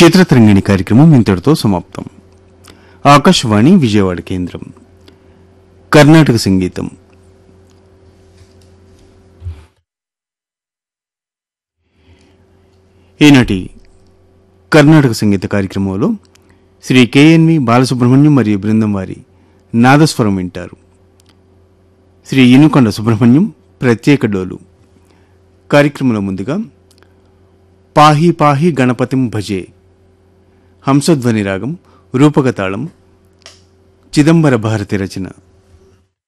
చిత్రతరంగిణి కార్యక్రమం ఇంతటితో సమాప్తం ఆకాశవాణి విజయవాడ కేంద్రం కర్ణాటక సంగీతం ఈనాటి కర్ణాటక సంగీత కార్యక్రమంలో శ్రీ కెఎన్వి బాలసుబ్రహ్మణ్యం మరియు బృందం వారి నాదస్వరం వింటారు శ్రీ ఇనుకొండ సుబ్రహ్మణ్యం ప్రత్యేక డోలు కార్యక్రమంలో ముందుగా పాహి పాహి గణపతిం భజే హంసధ్వని రాగం రూపకతాళం చిదంబర భారతి రచన